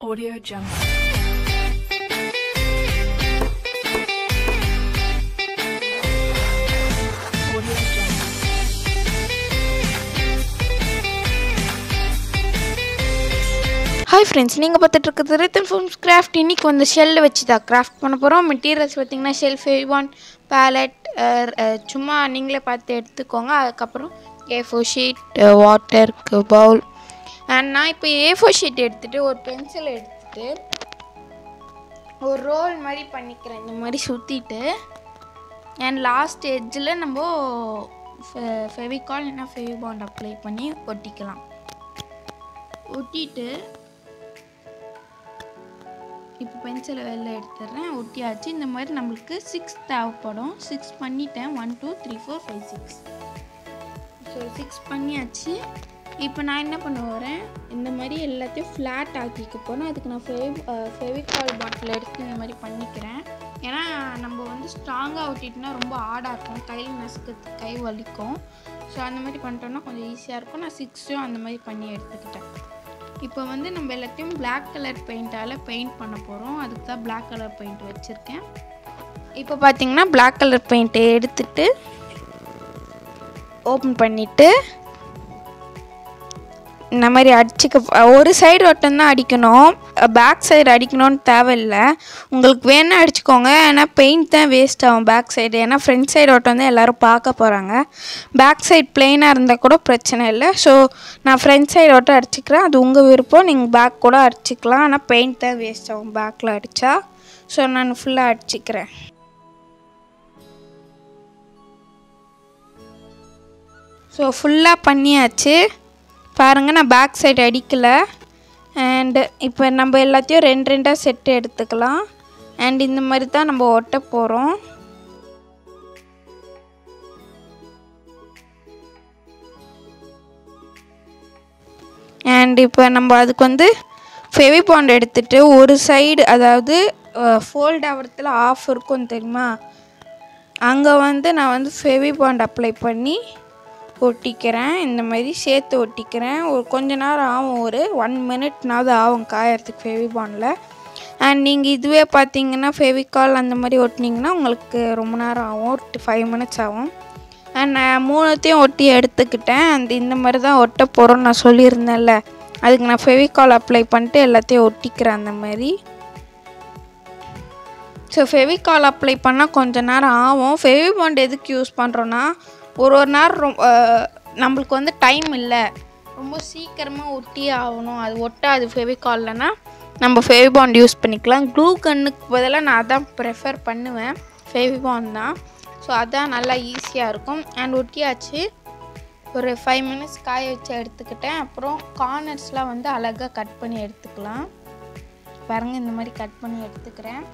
Audio Jungle. Audio Jungle. Hi friends நீங்கள் பார்த்துட்டு இருக்கிறது ரித்தன் ஃபிலிம்ஸ் கிராஃப்ட் இன்னைக்கு வந்து ஷெல்லை வச்சு தான் கிராஃப்ட் பண்ண போகிறோம் மெட்டீரியல்ஸ் பார்த்தீங்கன்னா ஷெல் ஃபேவான் பேலட் சும்மா நீங்களே பார்த்து எடுத்துக்கோங்க அதுக்கப்புறம் ஏ ஃபோர் ஷீட் வாட்டருக்கு பவுல் அண்ட் நான் இப்போ ஏ ஃபோர் ஷீட் எடுத்துகிட்டு ஒரு பென்சில் எடுத்துகிட்டு ஒரு ரோல் மாதிரி பண்ணிக்கிறேன் இந்த மாதிரி சுற்றிட்டு அண்ட் லாஸ்ட் எட்ஜில் நம்ம ஃபெவிகால் இல்லைன்னா ஃபெவிபாண்ட் அப்ளை பண்ணி ஒட்டிக்கலாம் ஒட்டிட்டு இப்போ பென்சிலை வெளில எடுத்துடுறேன் ஒட்டியாச்சு இந்த மாதிரி நம்மளுக்கு சிக்ஸ் தேவைப்படும் சிக்ஸ் பண்ணிட்டேன் one two three four five six so six பண்ணியாச்சு இப்போ நான் என்ன பண்ண போகிறேன் இந்த மாதிரி எல்லாத்தையும் ஃப்ளாட் ஆக்கிக்க போகிறேன் அதுக்கு நான் ஃபெவி ஃபெவிகால் பாட்டில் எடுத்து இந்த மாதிரி பண்ணிக்கிறேன் ஏன்னா நம்ம வந்து ஸ்ட்ராங்காக ஒட்டிட்டோம்னா ரொம்ப ஆடாக இருக்கும் கையில் நசுக்கிறதுக்கு கை வலிக்கும் ஸோ அந்த மாதிரி பண்ணிட்டோம்னா கொஞ்சம் ஈஸியாக இருக்கும் நான் சிக்ஸும் அந்த மாதிரி பண்ணி எடுத்துக்கிட்டேன் இப்போ வந்து நம்ம எல்லாத்தையும் Black கலர் பெயிண்டால் பெயிண்ட் பண்ண போகிறோம் அதுக்கு தான் Black கலர் பெயிண்ட் வச்சுருக்கேன் இப்போ பார்த்தீங்கன்னா Black கலர் பெயிண்ட்டை எடுத்துட்டு ஓப்பன் பண்ணிவிட்டு இந்த மாதிரி அடிச்சுக்க ஒரு சைடு மட்டும்தான் அடிக்கணும் பேக் சைடு அடிக்கணும்னு தேவையில்லை உங்களுக்கு வேணால் அடிச்சுக்கோங்க ஏன்னா பெயிண்ட் தான் வேஸ்ட் ஆகும் பேக் சைடு ஏன்னா ஃப்ரண்ட் சைடு ஒட்டம் தான் எல்லோரும் பார்க்க போகிறாங்க பேக் சைடு பிளெயினாக இருந்தால் கூட பிரச்சனை இல்லை ஸோ நான் ஃப்ரண்ட் சைடு ஒட்டம் அடிச்சுக்கிறேன் அது உங்கள் விருப்பம் நீங்கள் பேக் கூட அடிச்சுக்கலாம் ஆனால் பெயிண்ட் தான் வேஸ்ட் ஆகும் பேக்கில் அடித்தா ஸோ நான் ஃபுல்லாக அடிச்சுக்கிறேன் ஸோ ஃபுல்லாக பண்ணியாச்சு பாருங்கள் நான் பேக் சைடு அடிக்கலை அண்டு இப்போ நம்ம எல்லாத்தையும் ரெண்டு ரெண்டாக செட்டு எடுத்துக்கலாம் அண்ட் இந்த மாதிரி தான் நம்ம ஒட்ட போகிறோம் அண்ட் இப்போ நம்ம அதுக்கு வந்து ஃபெவிபாண்ட் எடுத்துட்டு ஒரு சைடு அதாவது ஃபோல்ட் ஆகிறதுல ஆஃப் இருக்கும் தெரியுமா அங்கே வந்து நான் வந்து ஃபெவிபாண்ட் அப்ளை பண்ணி ஒட்டிக்கிறேன் இந்த மாதிரி சேர்த்து ஒட்டிக்கிறேன் ஒரு கொஞ்ச நேரம் ஆகும் ஒரு ஒன் மினிட்னாவது ஆகும் காயறதுக்கு ஃபெவிபாண்டில் அண்ட் நீங்கள் இதுவே பார்த்தீங்கன்னா ஃபெவிகால் அந்த மாதிரி ஒட்டினீங்கன்னா உங்களுக்கு ரொம்ப நேரம் ஆகும் ஒரு ஃபைவ் மினிட்ஸ் ஆகும் அண்ட் நான் மூணுத்தையும் ஒட்டி எடுத்துக்கிட்டேன் அந்த இந்த மாதிரி தான் ஒட்ட போகிறோன்னு நான் சொல்லியிருந்தேன்ல அதுக்கு நான் ஃபெவிகால் அப்ளை பண்ணிட்டு எல்லாத்தையும் ஒட்டிக்கிறேன் அந்த மாதிரி ஸோ ஃபெவிகால் அப்ளை பண்ணால் கொஞ்ச நேரம் ஆகும் ஃபெவிபாண்ட் எதுக்கு யூஸ் பண்ணுறோன்னா ஒரு ஒரு நேரம் ரொம்ப நம்மளுக்கு வந்து டைம் இல்லை ரொம்ப சீக்கிரமாக ஒட்டி ஆகணும் அது ஒட்டாது ஃபெவிகால்லனா நம்ம ஃபெவிபாண்ட் யூஸ் பண்ணிக்கலாம் க்ளூ கன்னுக்கு பதிலாக நான் அதான் ப்ரெஃபர் பண்ணுவேன் ஃபெவிபாண்ட் தான் ஸோ அதான் நல்லா ஈஸியாக இருக்கும் அண்ட் ஒட்டியாச்சு ஒரு ஃபைவ் மினிட்ஸ் காய வச்சு எடுத்துக்கிட்டேன் அப்புறம் கார்னர்ஸ்லாம் வந்து அழகாக கட் பண்ணி எடுத்துக்கலாம் பாருங்கள் இந்த மாதிரி கட் பண்ணி எடுத்துக்கிறேன்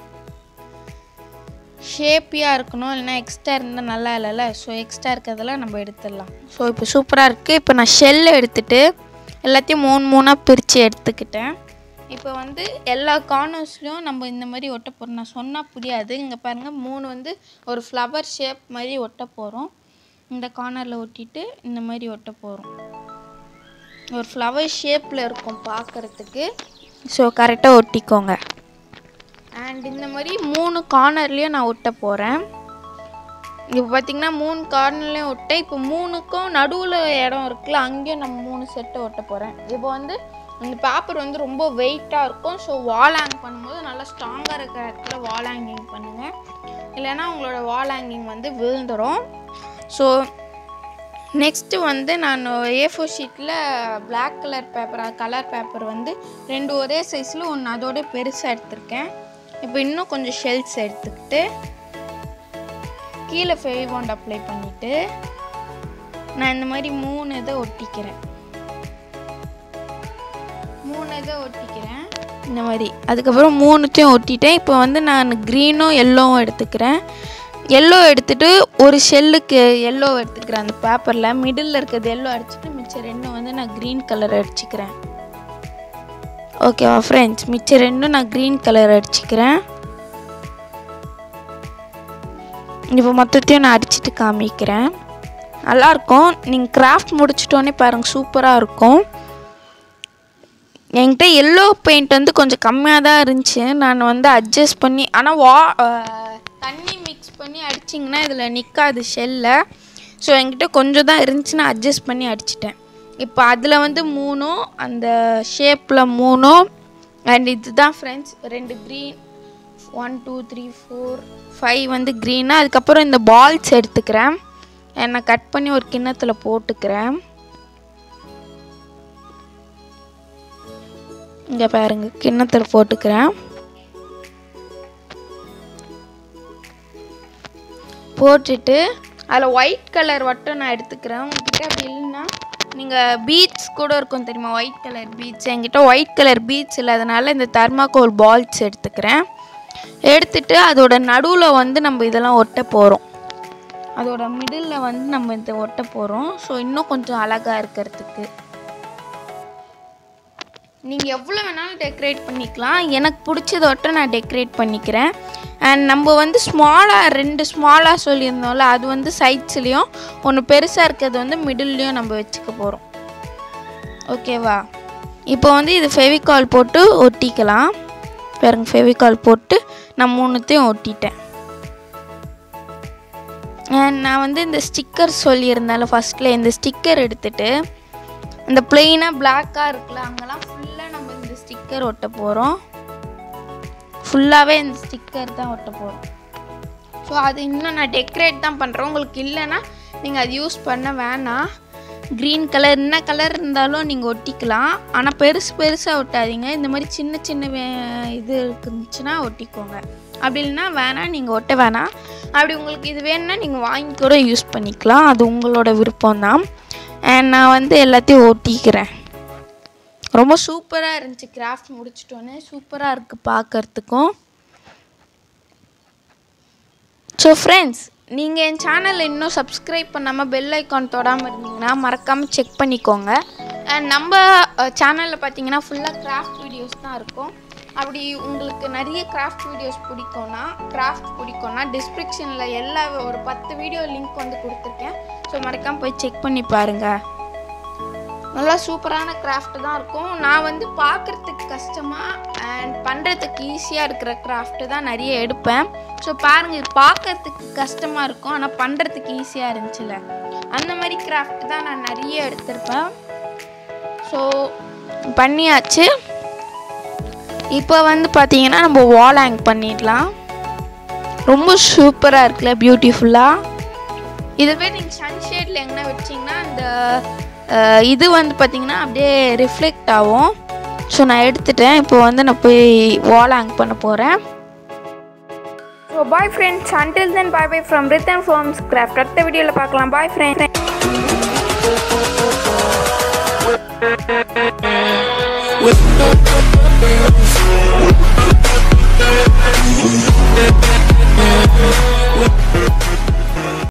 ஷேப்பியாக இருக்கணும் இல்லைனா எக்ஸ்ட்ரா இருந்தால் நல்லா இல்லைல்ல ஸோ எக்ஸ்ட்ரா இருக்கிறதெல்லாம் நம்ம எடுத்துடலாம் ஸோ இப்போ சூப்பராக இருக்குது இப்போ நான் ஷெல்லை எடுத்துட்டு எல்லாத்தையும் மூணு மூணாக பிரித்து எடுத்துக்கிட்டேன் இப்போ வந்து எல்லா கார்னர்ஸ்லையும் நம்ம இந்த மாதிரி ஒட்ட போகிறோம் நான் சொன்னால் புரியாது இங்கே பாருங்கள் மூணு வந்து ஒரு ஃப்ளவர் ஷேப் மாதிரி ஒட்ட போகிறோம் இந்த கார்னரில் ஒட்டிட்டு இந்த மாதிரி ஒட்ட போகிறோம் ஒரு ஃப்ளவர் ஷேப்பில் இருக்கும் பார்க்குறதுக்கு ஸோ கரெக்டாக ஒட்டிக்கோங்க அண்ட் இந்த மாதிரி மூணு கார்னர்லேயும் நான் ஒட்ட போகிறேன் இப்போ பார்த்தீங்கன்னா மூணு கார்னர்லேயும் ஒட்ட இப்போ மூணுக்கும் நடுவில் இடம் இருக்குல்ல அங்கேயும் நம்ம மூணு செட்டு ஒட்ட போகிறேன் இப்போ வந்து இந்த பேப்பர் வந்து ரொம்ப வெயிட்டாக இருக்கும் ஸோ வால் ஹேங் பண்ணும்போது நல்லா ஸ்ட்ராங்காக இருக்கிற இடத்துல வால் ஹேங்கிங் பண்ணுங்கள் இல்லைன்னா உங்களோட வால் ஹேங்கிங் வந்து விழுந்துடும் ஸோ நெக்ஸ்ட்டு வந்து நான் ஏ ஃபோர் ஷீட்டில் black colour paper colour paper வந்து ரெண்டு ஒரே சைஸில் ஒன்று அதோட பெருசாக எடுத்திருக்கேன் இப்போ இன்னும் கொஞ்சம் ஷெல்ஸ் எடுத்துக்கிட்டு கீழே ஃபெவிபாண்ட் அப்ளை பண்ணிவிட்டு நான் இந்த மாதிரி மூணு இதை ஒட்டிக்கிறேன் மூணு இதை ஒட்டிக்கிறேன் இந்த மாதிரி அதுக்கப்புறம் மூணுத்தையும் ஒட்டிட்டேன் இப்போ வந்து நான் க்ரீனும் எல்லோவும் எடுத்துக்கிறேன் எல்லோ எடுத்துட்டு ஒரு ஷெல்லுக்கு எல்லோ எடுத்துக்கிறேன் அந்த பேப்பரில் மிடில் இருக்கிறது எல்லோ அடிச்சுட்டு மிச்சம் ரெண்டும் வந்து நான் க்ரீன் கலர் அடிச்சுக்கிறேன் ஓகேவா ஃப்ரெண்ட்ஸ் மிச்சம் ரெண்டும் நான் க்ரீன் கலர் அடிச்சுக்கிறேன் இப்போ மொத்தத்தையும் நான் அடிச்சுட்டு காமிக்கிறேன் நல்லாயிருக்கும் நீங்கள் கிராஃப்ட் முடிச்சிட்டோன்னே பாருங்கள் சூப்பராக இருக்கும் என்கிட்ட எல்லோ பெயிண்ட் வந்து கொஞ்சம் கம்மியாக தான் இருந்துச்சு நான் வந்து அட்ஜஸ்ட் பண்ணி ஆனால் வா அஹ், தண்ணி மிக்ஸ் பண்ணி அடிச்சிங்கன்னா இதில் நிற்காது ஷெல்ல ஸோ என்கிட்ட கொஞ்சம் தான் இருந்துச்சு நான் அட்ஜஸ்ட் பண்ணி அடிச்சிட்டேன் இப்போ அதில் வந்து மூணும் அந்த ஷேப்பில் மூணும் அண்ட் இதுதான் ஃப்ரெண்ட்ஸ் ரெண்டு green one two three four five வந்து க்ரீனாக அதுக்கப்புறம் இந்த பால்ஸ் எடுத்துக்கிறேன் நான் கட் பண்ணி ஒரு கிண்ணத்தில் போட்டுக்கிறேன் இங்கே பாருங்க கிண்ணத்தில் போட்டுக்கிறேன் போட்டுட்டு அதில் ஒயிட் கலர் மட்டும் நான் எடுத்துக்கிறேன் உங்ககிட்ட அப்படி இல்லைன்னா நீங்கள் பீட்ஸ் கூட இருக்கும் தெரியுமா ஒயிட் கலர் பீட்ஸ் என்கிட்ட ஒயிட் கலர் பீட்ஸ் இல்லாதனால இந்த தர்மாக்கோல் பால்ஸ் எடுத்துக்கிறேன் எடுத்துட்டு அதோட நடுவில் வந்து நம்ம இதெல்லாம் ஒட்ட போகிறோம் அதோட மிடில் வந்து நம்ம இதை ஒட்ட போகிறோம் ஸோ இன்னும் கொஞ்சம் அழகாக இருக்கிறதுக்கு நீங்கள் எவ்வளோ வேணாலும் டெக்கரேட் பண்ணிக்கலாம் எனக்கு பிடிச்சத ஒட்ட நான் டெக்கரேட் பண்ணிக்கிறேன் அண்ட் நம்ம வந்து ஸ்மாலாக ரெண்டு ஸ்மாலாக சொல்லியிருந்தோம்ல அது வந்து சைட்ஸ்லேயும் ஒன்று பெருசாக இருக்கிறது வந்து மிடில்லையும் நம்ம வச்சுக்க போகிறோம் ஓகேவா இப்போ வந்து இது ஃபெவிகால் போட்டு ஒட்டிக்கலாம் பாருங்க ஃபெவிகால் போட்டு நான் மூணுத்தையும் ஒட்டிட்டேன் And நான் வந்து இந்த ஸ்டிக்கர் சொல்லியிருந்தேன்ல ஃபஸ்ட்டில் இந்த ஸ்டிக்கர் எடுத்துட்டு இந்த பிளெயினாக பிளாக்காக இருக்குல்ல அங்கெல்லாம் ஃபுல்லாக நம்ம இந்த ஸ்டிக்கர் ஒட்ட போகிறோம் ஃபுல்லாகவே இந்த ஸ்டிக்கர் தான் ஒட்ட போகிறோம் ஸோ அது இன்னும் நான் டெக்கரேட் தான் பண்ணுறேன் உங்களுக்கு இல்லைன்னா நீங்கள் அது யூஸ் பண்ண வேணாம் க்ரீன் கலர் என்ன கலர் இருந்தாலும் நீங்கள் ஒட்டிக்கலாம் ஆனால் பெருசு பெருசாக ஒட்டாதீங்க இந்த மாதிரி சின்ன சின்ன வே- இது இருந்துச்சுன்னா ஒட்டிக்கோங்க அப்படி இல்லைன்னா வேணாம் நீங்கள் ஒட்ட வேணாம் அப்படி உங்களுக்கு இது வேணும்னா நீங்கள் வாங்கி கூட யூஸ் பண்ணிக்கலாம் அது உங்களோட விருப்பம் தான் அண்ட் நான் வந்து எல்லாத்தையும் ஒட்டிக்கிறேன் ரொம்ப சூப்பராக இருந்துச்சு கிராஃப்ட் முடிச்சிட்டோன்னே சூப்பராக இருக்குது பார்க்கறதுக்கும் ஸோ ஃப்ரெண்ட்ஸ் நீங்கள் என் சேனலை இன்னும் சப்ஸ்கிரைப் பண்ணாமல் பெல் ஐக்கான் தொடாமல் இருந்தீங்கன்னா மறக்காமல் செக் பண்ணிக்கோங்க அண்ட் நம்ம சேனலில் பார்த்தீங்கன்னா ஃபுல்லாக கிராஃப்ட் வீடியோஸ் தான் இருக்கும் அப்படி உங்களுக்கு நிறைய கிராஃப்ட் வீடியோஸ் பிடிக்கும்னா கிராஃப்ட் பிடிக்கும்னா டிஸ்கிரிப்ஷனில் எல்லா ஒரு பத்து வீடியோ லிங்க் வந்து கொடுத்துருக்கேன் ஸோ மறக்காமல் போய் செக் பண்ணி பாருங்கள் நல்லா சூப்பரான கிராஃப்ட் தான் இருக்கும் நான் வந்து பார்க்குறதுக்கு கஷ்டமாக அண்ட் பண்ணுறதுக்கு ஈஸியாக இருக்கிற கிராஃப்ட் தான் நிறைய எடுப்பேன் ஸோ பாருங்கள் இது பார்க்கறதுக்கு கஷ்டமாக இருக்கும் ஆனால் பண்ணுறதுக்கு ஈஸியாக இருந்துச்சுல அந்த மாதிரி கிராஃப்ட் தான் நான் நிறைய எடுத்திருப்பேன் ஸோ பண்ணியாச்சு இப்போ வந்து பார்த்தீங்கன்னா நம்ம வால் ஹேங் பண்ணிடலாம் ரொம்ப சூப்பராக இருக்குல்ல பியூட்டிஃபுல்லாக இதுவே நீங்கள் சன்ஷேடில் எங்கன்னா வச்சிங்கன்னா அந்த அஹ், இது வந்து பார்த்தீங்கன்னா அப்படியே ரிஃப்ளெக்ட் ஆகும் ஸோ நான் எடுத்துட்டேன் இப்போ வந்து நான் போய் வால் ஹேங் பண்ண போகிறேன் so bye friends until then bye bye from Rithan farms craft அடுத்த வீடியோவில் பார்க்கலாம் பாய் ஃப்ரெண்ட்